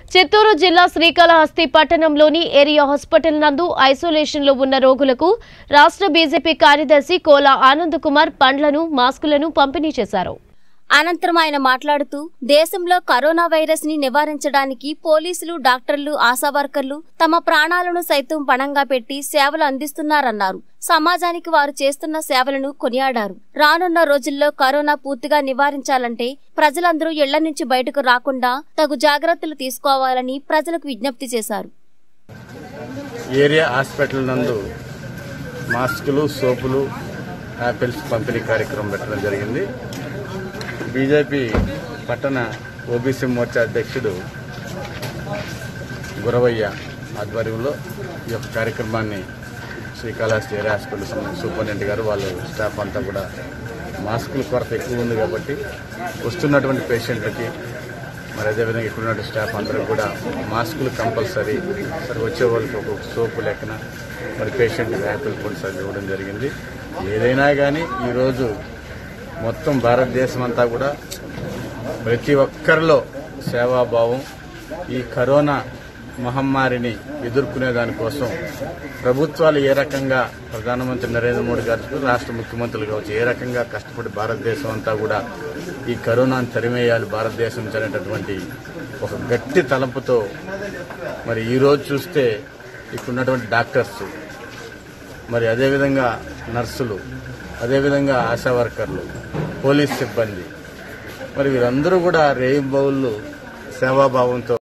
చిత్తూరు జిల్లా శ్రీకాళహస్తి పట్టణంలోని area hospital నందు ఐసోలేషన్ లో ఉన్న రోగులకు రాష్ట్ర బీజేపీ కార్యదర్శి కోలా ఆనంద్ కుమార్ పండ్లను మాస్కులను పంపిణీ చేశారు అనంతరం ఆయన మాట్లాడుతూ దేశంలో కరోనా వైరస్ ని నివారించడానికి పోలీసులు డాక్టర్లు ఆశా వర్కర్లు తమ ప్రాణాలను సైతం పణంగా పెట్టి సేవలు అందిస్తున్నారన్నారు సమాజానికి వారు చేస్తున్న సేవలను కొనియాడారు రానున్న రోజుల్లో కరోనా పూర్తిగా నివారించాలంటే ప్రజలందరూ ఇళ్ల నుంచి బయటకు రాకుండా తగు జాగ్రత్తలు తీసుకోవాలని ప్రజలకు విజ్ఞప్తి చేశారు ఏరియా హాస్పిటల్ నందు మాస్కులు సోపులు యాపిల్స్ పంపిణీ కార్యక్రమం పెట్టడం జరిగింది బీజేపీ పట్టణ ఓబీసీ మోర్చా అధ్యక్షుడు గురవయ్య ఆధ్వర్యంలో ఈ యొక్క కార్యక్రమాన్ని శ్రీకాళహస్తి ఏరియా హాస్పిటల్ సూపరింటెండెంట్ గారు వాళ్ళు స్టాఫ్ అంతా కూడా మాస్కుల కొరత ఎక్కువ ఉంది కాబట్టి వస్తున్నటువంటి పేషెంట్లకి మరి అదేవిధంగా ఇక్కడ ఉన్న స్టాఫ్ అందరూ కూడా మాస్కులు కంపల్సరీ మరి వచ్చే వాళ్ళకి ఒక సోపు లెక్కన మరి పేషెంట్ యాపిల్ ఫుడ్స్ అది ఇవ్వడం జరిగింది ఏదైనా కానీ ఈరోజు మొత్తం భారతదేశం అంతా కూడా ప్రతి ఒక్కరిలో సేవాభావం ఈ కరోనా మహమ్మారిని ఎదుర్కొనే దానికోసం ప్రభుత్వాలు ఏ రకంగా ప్రధానమంత్రి నరేంద్ర మోడీ గారు రాష్ట్ర ముఖ్యమంత్రులు కావచ్చు ఏ రకంగా కష్టపడి భారతదేశం అంతా కూడా ఈ కరోనాను తరిమేయాలి భారతదేశం నుంచి అనేటటువంటి ఒక గట్టి తలంపుతో మరి ఈరోజు చూస్తే ఇక్కడ ఉన్నటువంటి డాక్టర్స్ మరి అదేవిధంగా నర్సులు అదేవిధంగా ఆశా వర్కర్లు పోలీస్ సిబ్బంది మరి వీరందరూ కూడా రేయింబౌళ్ళు సేవాభావంతో